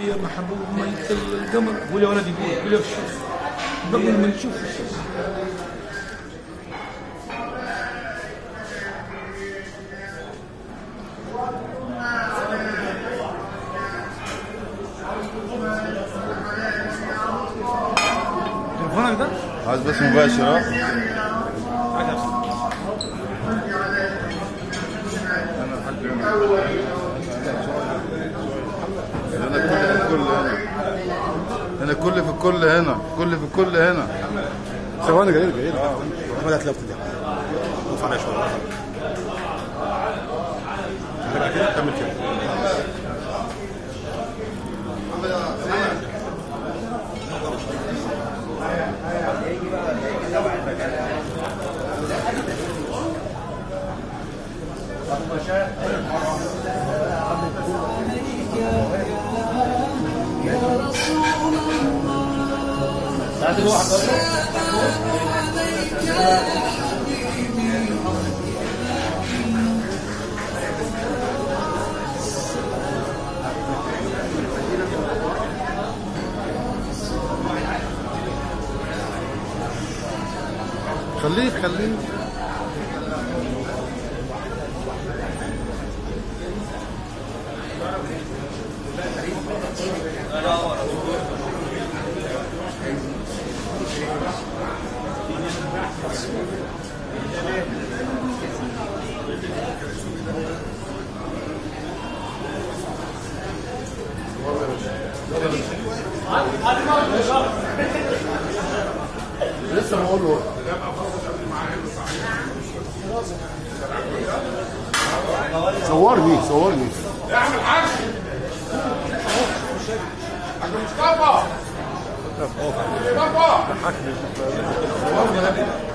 يا محبوب ما يطل القمر قول يا ولدي قول قول يا الشمس قبل ما نشوف الشمس تليفونك ده؟ عايز بس مباشر ها انا الحاج هنا كل في الكل هنا هنا كل في الكل هنا كل في الكل هنا ثواني جاي جاي محمد هات لفت دي وقف عليها شويه ارجع كده كمل كده خليه خليه لسه بقول له صورني صورني يا عم الحاج حاج مصطفى مصطفى